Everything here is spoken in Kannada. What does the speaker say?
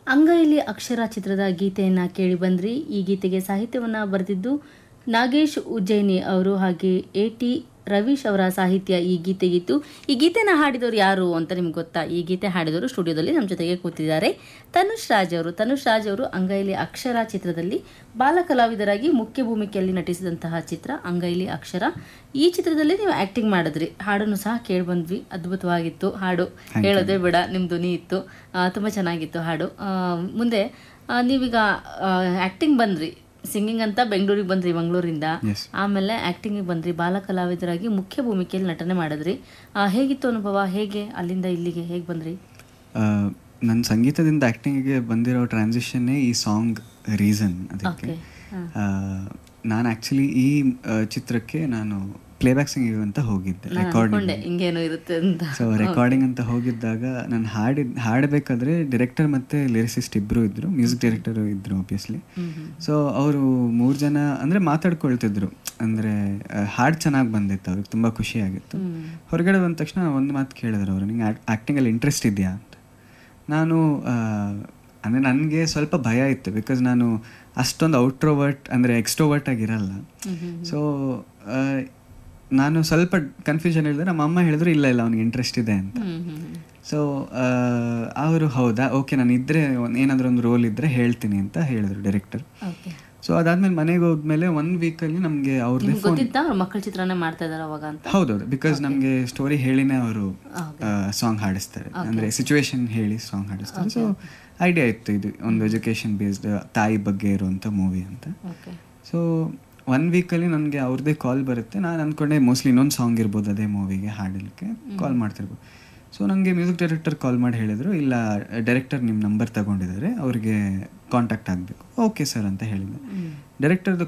ಅಂಗೈಲಿ ಅಕ್ಷರ ಚಿತ್ರದ ಗೀತೆಯನ್ನು ಕೇಳಿ ಬಂದ್ರಿ ಈ ಗೀತೆಗೆ ಸಾಹಿತ್ಯವನ್ನು ಬರೆದಿದ್ದು ನಾಗೇಶ್ ಉಜ್ಜಯಿನಿ ಅವರು ಹಾಗೆ ಎ ಟಿ ರವೀಶ್ ಅವರ ಸಾಹಿತ್ಯ ಈ ಗೀತೆಗಿತ್ತು ಈ ಗೀತೆನ ಹಾಡಿದವರು ಯಾರು ಅಂತ ನಿಮ್ಗೆ ಗೊತ್ತಾ ಈ ಗೀತೆ ಹಾಡಿದವರು ಸ್ಟುಡಿಯೋದಲ್ಲಿ ನಮ್ಮ ಜೊತೆಗೆ ಕೂತಿದ್ದಾರೆ ತನುಷ್ ರಾಜ್ ಅವರು ತನುಷ್ ರಾಜ್ ಅವರು ಅಂಗೈಲಿ ಅಕ್ಷರ ಚಿತ್ರದಲ್ಲಿ ಬಾಲ ಕಲಾವಿದರಾಗಿ ಮುಖ್ಯ ಭೂಮಿಕೆಯಲ್ಲಿ ನಟಿಸಿದಂತಹ ಚಿತ್ರ ಅಂಗೈಲಿ ಅಕ್ಷರ ಈ ಚಿತ್ರದಲ್ಲಿ ನೀವು ಆಕ್ಟಿಂಗ್ ಮಾಡಿದ್ರಿ ಹಾಡನ್ನು ಸಹ ಕೇಳಿ ಬಂದ್ವಿ ಅದ್ಭುತವಾಗಿತ್ತು ಹಾಡು ಹೇಳೋದೇ ಬೇಡ ನಿಮ್ಮ ಧ್ವನಿ ಇತ್ತು ಆ, ತುಂಬ ಚೆನ್ನಾಗಿತ್ತು ಹಾಡು ಆ, ಮುಂದೆ ಆ, ನೀವೀಗ ಆಕ್ಟಿಂಗ್ ಬಂದ್ರಿ ಸಿಂಗಿಂಗ್ ಅಂತ ಬೆಂಗಳೂರಿಗೆ ಬಂದ್ರಿ ಮಂಗಳೂರಿಂದ Yes. ಆಮೇಲೆ ಆಕ್ಟಿಂಗಿಗೆ ಬಂದ್ರಿ ಬಾಲ ಕಲಾವಿದರಾಗಿ ಮುಖ್ಯ ಭೂಮಿಕೆಯಲ್ಲಿ ನಟನೆ ಮಾಡಿದ್ರಿ ಆ, ಹೇಗಿತ್ತು ಅನುಭವ ಹೇಗೆ ಅಲ್ಲಿಂದ ಇಲ್ಲಿಗೆ ಹೇಗೆ ಬಂದ್ರಿ ನನ್ನ ಸಂಗೀತದಿಂದ ಆ್ಯಕ್ಟಿಂಗಿಗೆ ಬಂದಿರೋ ಟ್ರಾನ್ಸಿಷನ್ನೇ ಈ ಸಾಂಗ್ ರೀಸನ್ ಅದಕ್ಕೆ Okay. ಹಾ. ನಾನು ಆ್ಯಕ್ಚುಲಿ ಈ ಆ, ಚಿತ್ರಕ್ಕೆ ನಾನು ಪ್ಲೇಬ್ಯಾಕ್ ಸಿಂಗಿಂಗ್ ಅಂತ ಹೋಗಿದ್ದೆ ನಾನು ರೆಕಾರ್ಡಿಂಗ್ ಅನ್ಕೊಂಡೆ ಹಿಂಗೇನೋ ಇರುತ್ತೆ ಅಂತ ಸೊ ರೆಕಾರ್ಡಿಂಗ್ ಅಂತ ಹೋಗಿದ್ದಾಗ ನಾನು ಹಾಡಿದ್ ಹಾಡಬೇಕಾದ್ರೆ ಡೈರೆಕ್ಟರ್ ಮತ್ತು ಲಿರಿಸಿಸ್ಟ್ ಇಬ್ಬರು ಇದ್ದರು ಮ್ಯೂಸಿಕ್ ಡೈರೆಕ್ಟರ್ ಇದ್ದರು ಒಬ್ವಿಯಸ್ಲಿ ಸೊ ಅವರು ಮೂರು ಜನ ಅಂದರೆ ಮಾತಾಡ್ಕೊಳ್ತಿದ್ರು ಅಂದರೆ ಹಾಡು ಚೆನ್ನಾಗಿ ಬಂದಿತ್ತು ಅವ್ರಿಗೆ ತುಂಬ ಖುಷಿಯಾಗಿತ್ತು ಹೊರಗಡೆ ಬಂದ ತಕ್ಷಣ ಒಂದು ಮಾತು ಕೇಳಿದ್ರು ಅವರು ನಿಂಗೆ ಆ್ಯಕ್ಟಿಂಗಲ್ಲಿ ಇಂಟ್ರೆಸ್ಟ್ ಇದೆಯಾ ಅಂತ ನಾನು ಅಂದರೆ ನನಗೆ ಸ್ವಲ್ಪ ಭಯ ಇತ್ತು ಬಿಕಾಸ್ ನಾನು ಅಷ್ಟೊಂದು ಔಟ್ರೋವರ್ಟ್ ಅಂದರೆ ಎಕ್ಸ್ಟ್ರೋವರ್ಟ್ ಆಗಿರಲ್ಲ ಸೊ ನಾನು ಸ್ವಲ್ಪ ಕನ್ಫ್ಯೂಷನ್ ಹೇಳಿದ್ರೆ ನಮ್ಮ ಅಮ್ಮ ಹೇಳಿದ್ರು ಇಲ್ಲ ಇಲ್ಲ ಅವ್ನಿಗೆ ಇಂಟ್ರೆಸ್ಟ್ ಇದೆ ಅಂತ ಹ್ಮ್ ಹ್ಮ್ ಹ್ಮ್. ಸೊ ಅವರು ಹೌದಾ ಓಕೆ ನಾನು ಇದ್ದರೆ ಏನಾದರೂ ಒಂದು ರೋಲ್ ಇದ್ದರೆ ಹೇಳ್ತೀನಿ ಅಂತ ಹೇಳಿದ್ರು ಡೈರೆಕ್ಟರ್ ಓಕೆ ಸೊ ಅದಾದ್ಮೇಲೆ ಮನೆಗೆ ಹೋದ್ಮೇಲೆ ಒನ್ ವೀಕಲ್ಲಿ ನಮಗೆ ಅವ್ರದ್ದೇ ನಿಮ್ಗೆ ಗೊತ್ತಿತ್ತಾ ಅವ್ರ ಮಕ್ಕಳ ಚಿತ್ರನೇ ಮಾಡ್ತಾ ಇದಾರೆ ಅವಾಗ ಅಂತ ಹೌದೌದು ಬಿಕಾಸ್ ನಮಗೆ ಸ್ಟೋರಿ ಹೇಳಿನೇ ಅವರು ಸಾಂಗ್ ಹಾಡಿಸ್ತಾರೆ ಅಂದರೆ ಸಿಚುವೇಶನ್ ಹೇಳಿ ಸಾಂಗ್ ಹಾಡಿಸ್ತಾರೆ ಸೊ ಐಡಿಯಾ ಇತ್ತು ಇದು ಒಂದು ಎಜುಕೇಷನ್ ಬೇಸ್ಡ್ ತಾಯಿ ಬಗ್ಗೆ ಇರುವಂಥ ಮೂವಿ ಅಂತ ಓಕೆ ಸೊ ಒನ್ ವೀಕಲ್ಲಿ ನನಗೆ ಅವ್ರದ್ದೇ ಕಾಲ್ ಬರುತ್ತೆ ನಾನು ಅಂದ್ಕೊಂಡೆ ಮೋಸ್ಟ್ಲಿ ಇನ್ನೊಂದು ಸಾಂಗ್ ಇರ್ಬೋದು ಅದೇ ಮೂವಿಗೆ ಹಾಡಲಿಕ್ಕೆ ಕಾಲ್ ಮಾಡ್ತಿರ್ಬೋದು ಸೊ ನನಗೆ ಮ್ಯೂಸಿಕ್ ಡೈರೆಕ್ಟರ್ ಕಾಲ್ ಮಾಡಿ ಹೇಳಿದರು ಇಲ್ಲ ಡೈರೆಕ್ಟರ್ ನಿಮ್ಮ ನಂಬರ್ ತಗೊಂಡಿದ್ದಾರೆ ಅವ್ರಿಗೆ ಕಾಂಟ್ಯಾಕ್ಟ್ ಆಗಬೇಕು ಓಕೆ ಸರ್ ಅಂತ ಹೇಳಿದೆ ಡೈರೆಕ್ಟರ್ದು